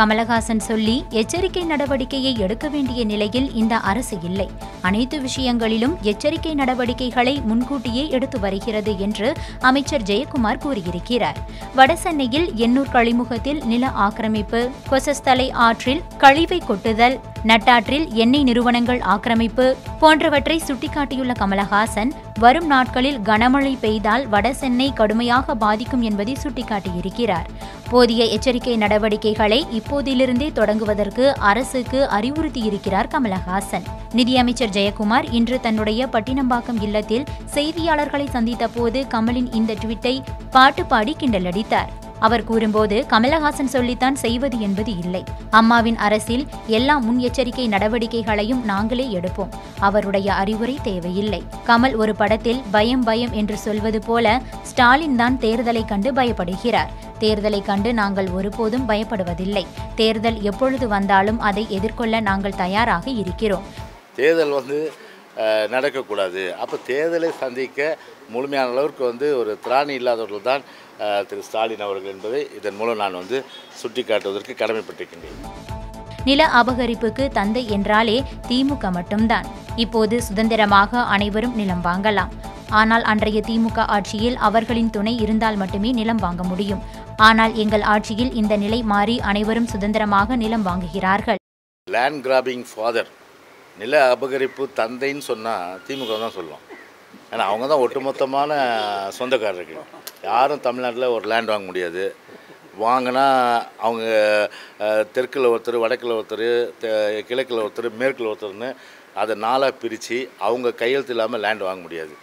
கமலஹாசன் சொல்லி எச்சரிக்கை நடவடிக்கையை எடுக்க வேண்டிய நிலையில் இந்த அரசு இல்லை அனைத்து விஷயங்களிலும் எச்சரிக்கை நடவடிக்கைகளை முன்கூட்டியே எடுத்து வருகிறது என்று அமைச்சர் ஜெயக்குமார் கூறியிருக்கிறார் வடசென்னையில் எண்ணூர் கழிமுகத்தில் நில ஆக்கிரமிப்பு கொசஸ்தலை ஆற்றில் கழிவை கொட்டுதல் நட்டாற்றில் எண்ணெய் நிறுவனங்கள் ஆக்கிரமிப்பு போன்றவற்றை சுட்டிக்காட்டியுள்ள கமலஹாசன் வரும் நாட்களில் கனமழை பெய்தால் வடசென்னை கடுமையாக பாதிக்கும் என்பதை சுட்டிக்காட்டியிருக்கிறார் போதிய எச்சரிக்கை நடவடிக்கைகளை இப்போதிலிருந்தே தொடங்குவதற்கு அரசுக்கு அறிவுறுத்தியிருக்கிறார் கமலஹாசன் நிதியமைச்சர் ஜெயக்குமார் இன்று தன்னுடைய பட்டினம்பாக்கம் இல்லத்தில் செய்தியாளர்களை சந்தித்த போது கமலின் இந்த ட்வீட்டை பாட்டு பாடி கிண்டலடித்தார் அவர் கூறும்போது கமலஹாசன் சொல்லித்தான் செய்வது என்பது இல்லை அம்மாவின் அரசில் எல்லா முன்னெச்சரிக்கை நடவடிக்கைகளையும் நாங்களே எடுப்போம் அவருடைய அறிவுரை தேவையில்லை கமல் ஒரு படத்தில் பயம் பயம் என்று சொல்வது போல ஸ்டாலின் தான் தேர்தலை கண்டு பயப்படுகிறார் தேர்தலை கண்டு நாங்கள் ஒருபோதும் பயப்படுவதில்லை தேர்தல் எப்பொழுது வந்தாலும் அதை எதிர்கொள்ள நாங்கள் தயாராக இருக்கிறோம் தேர்தல் வந்து அஹ், நடக்கக்கூடாது அப்போ தேர்தலை சந்திக்க முழுமையான அளவிற்கு வந்து ஒரு திராணி இல்லாதவர்கள் தான் அஹ், திரு ஸ்டாலின் அவர்கள் என்பதை இதன் மூலம் நான் வந்து சுட்டிக்காட்டுவதற்கு கடமைப்பட்டிருக்கின்றேன் நில அபகரிப்புக்கு தந்தை என்றாலே திமுக மட்டும்தான் இப்போது சுதந்திரமாக அனைவரும் நிலம் வாங்கலாம் ஆனால் அன்றைய திமுக ஆட்சியில் அவர்களின் துணை இருந்தால் மட்டுமே நிலம் வாங்க முடியும் ஆனால் எங்கள் ஆட்சியில் இந்த நிலை மாறி அனைவரும் சுதந்திரமாக நிலம் வாங்குகிறார்கள் லேண்ட் கிராபிங் ஃபாதர் நில அபகரிப்பு தந்தைன்னு சொன்னால் திமுக தான் சொல்லுவோம் ஏன்னா அவங்க தான் ஒட்டுமொத்தமான சொந்தக்காரர்கள் யாரும் தமிழ்நாட்டில் ஒரு லேண்ட் வாங்க முடியாது வாங்கினா அவங்க அஹ், தெற்குல ஒருத்தர் வடக்கில் ஒருத்தர் தெ- கிழக்குல ஒருத்தர் மேற்குல ஒருத்தர்னு அதை நாளாக பிரித்து அவங்க கையெழுத்து இல்லாமல் லேண்ட் வாங்க முடியாது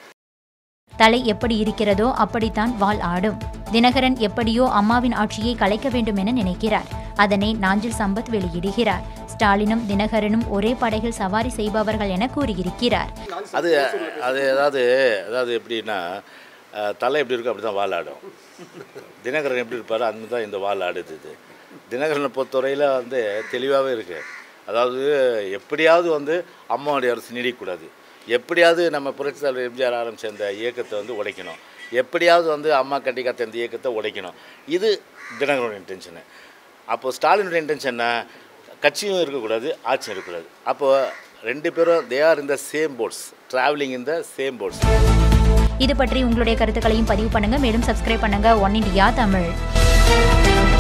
தலை எப்படி இருக்கிறதோ அப்படித்தான் வாள் ஆடும் தினகரன் எப்படியோ அம்மாவின் ஆட்சியை கலைக்க வேண்டும் என நினைக்கிறார் அதனை நாஞ்சில் சம்பத் வெளியிடுகிறார் ஸ்டாலினும் தினகரனும் ஒரே படகில் சவாரி செய்பவர்கள் என கூறியிருக்கிறார் அது அது அதாவது அதாவது எப்படின்னா அஹ், தலை எப்படி இருக்கோ அப்படி தான் வால் ஆடும் தினகரன் எப்படி இருப்பாரோ அந்த தான் இந்த வால் ஆடுது இது தினகரனை பொறுத்தவரையில் வந்து தெளிவாகவே இருக்குது அதாவது எப்படியாவது வந்து அம்மாவுடைய அரசு நீடிக்கக்கூடாது எப்படியாவது நம்ம புரட்சி தலைவர் எம்ஜிஆர் ஆரம்பித்த இந்த இயக்கத்தை வந்து உடைக்கணும் எப்படியாவது வந்து அம்மா கட்டி காத்த இந்த இயக்கத்தை உடைக்கணும் இது தினகரனோட இன்டென்ஷனு அப்போது ஸ்டாலினுடைய இன்டென்ஷன் என்ன கட்சியும் இருக்கக்கூடாது ஆட்சியும் இருக்கக்கூடாது அப்போது ரெண்டு பேரும் they are in the same boats travelling in the same boats இது பற்றி உங்களுடைய கருத்துக்களையும் பதிவு பண்ணுங்க மேலும் சப்ஸ்கிரைப் பண்ணுங்க ஒன் இண்டியா தமிழ்